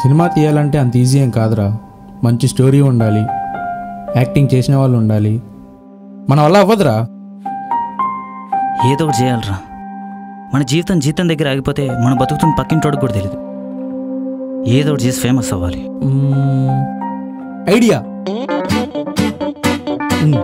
Cinema తీయాలంటే అంత easy ఏం కాదురా మంచి స్టోరీ ఉండాలి యాక్టింగ్ చేసిన వాళ్ళు ఉండాలి మన వల్ల అవ్వదురా ఏదో ఒకటి చేయాలరా మన జీవితం జీతం దగ్గర ఆగిపోతే మన బతుకుతున్న పక్కింటోడికి కూడా తెలియదు ఏదో ఒకటి చేసి ఫేమస్ అవ్వాలి మ్మ్. ఐడియా మ్మ్.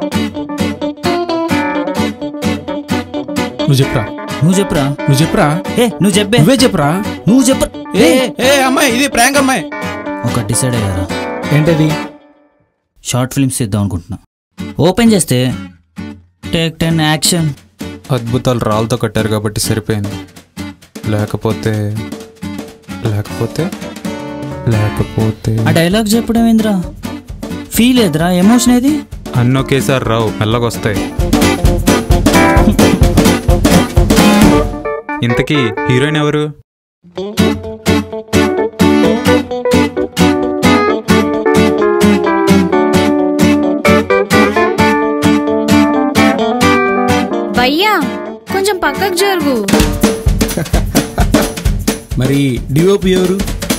నువ్వు చెప్పరా నువ్వు చెప్పురా నువ్వు చెప్పరా ఏ నువ్వు చెప్పే నువ్వే చెప్పరా నువ్వు చెప్పు ఏ ఏ అమ్మాయి ఇది ప్రాంక్ అమ్మాయి ఒక డిసైడ్ అయ్యారా ఏంటది షార్ట్ ఫిల్మ్స్ తీద్దాం అనుకుంటున్నా ఓపెన్ చేస్తే టేక్ టెన్ యాక్షన్ అద్భుతాలు రాళ్ళతో కట్టారు కాబట్టి సరిపోయింది లేకపోతే లేకపోతే లేకపోతే ఆ డైలాగ్ చెప్పడం ఏంద్రా ఫీల్ ఏదిరా ఎమోషన్ ఏది అన్ని ఒకేసారి రావు మెల్లగొస్తాయి ఇంతకీ హీరోయిన్ ఎవరు భయ్యా కొంచెం పక్కకు జరుగు మరి డిఓపి ఎవరు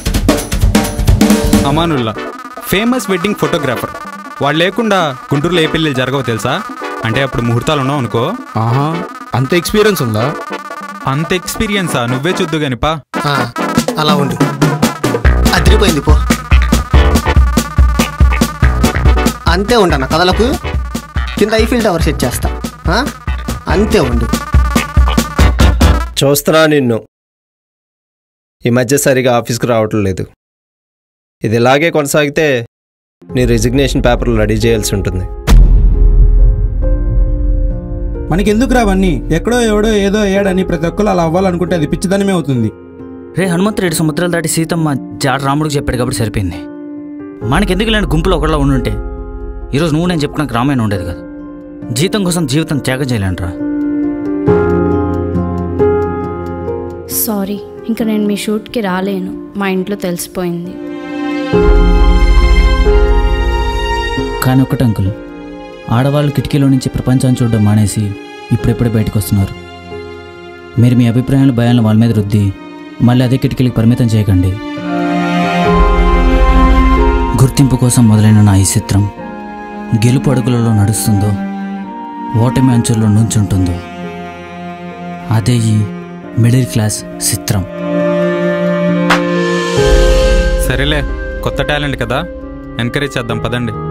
అమానుల్లా ఫేమస్ వెడ్డింగ్ ఫోటోగ్రాఫర్ వాళ్ళు లేకుండా గుంటూరులో ఏ పెళ్ళిళ్ళు జరగవు తెలుసా అంటే అప్పుడు ముహూర్తాలు ఉన్నావు అనుకో ఆహా అంత ఎక్స్పీరియన్స్ ఉందా అంత ఎక్స్పీరియన్సా నువ్వే చూద్దు గాని పా ఆ, అలా ఉండు అదిరిపోయింది పో అంతే ఉండన్న కథలకు కింద ఐఫిల్ టవర్ సెట్ చేస్తా ఆ? అంతే ఉండు చూస్తున్నా నిన్ను ఈ మధ్య సరిగా ఆఫీస్కి రావటం లేదు ఇది ఇలాగే కొనసాగితే నీ రిజిగ్నేషన్ పేపర్లు రెడీ చేయాల్సి ఉంటుంది మనకెందుకు అవన్నీ ఎక్కడో ఎవడో ఏదో ఏడని ప్రతి ఒక్కరు అలా అవ్వాలనుకుంటే అది పిచ్చిదనమే అవుతుంది రే హనుమంతుడు సముద్రాలు దాటి సీతమ్మ జాడ రాముడికి చెప్పాడు కాబట్టి సరిపోయింది మనకెందుకు ఇలాంటి గుంపులో ఒకళ్ళ ఉండుంటే ఈరోజు నువ్వు నేను చెప్పుకున్నాక రామాయణం ఉండేది కదా జీతం కోసం జీవితం త్యాగం చేయలేంట్రా సారీ ఇంకా నేను మీ షూట్కి రాలేను మా ఇంట్లో తెలిసిపోయింది కానీ ఒకటి అంకుల్ ఆడవాళ్ళు కిటికీలో నుంచి ప్రపంచాన్ని చూడడం మానేసి ఇప్పుడెప్పుడే బయటకు వస్తున్నారు మీరు మీ అభిప్రాయాలు భయాలను వాళ్ళ మీద రుద్ది మళ్ళీ అదే కిటికీలకు పరిమితం చేయకండి గుర్తింపు కోసం మొదలైన నా ఈ చిత్రం గెలుపు అడుగులలో నడుస్తుందో ఓటమి అంచుల్లో నుంచుంటుందో అదే ఈ మిడిల్ క్లాస్ చిత్రం సరేలే కొత్త టాలెంట్ కదా ఎంకరేజ్ చేద్దాం పదండి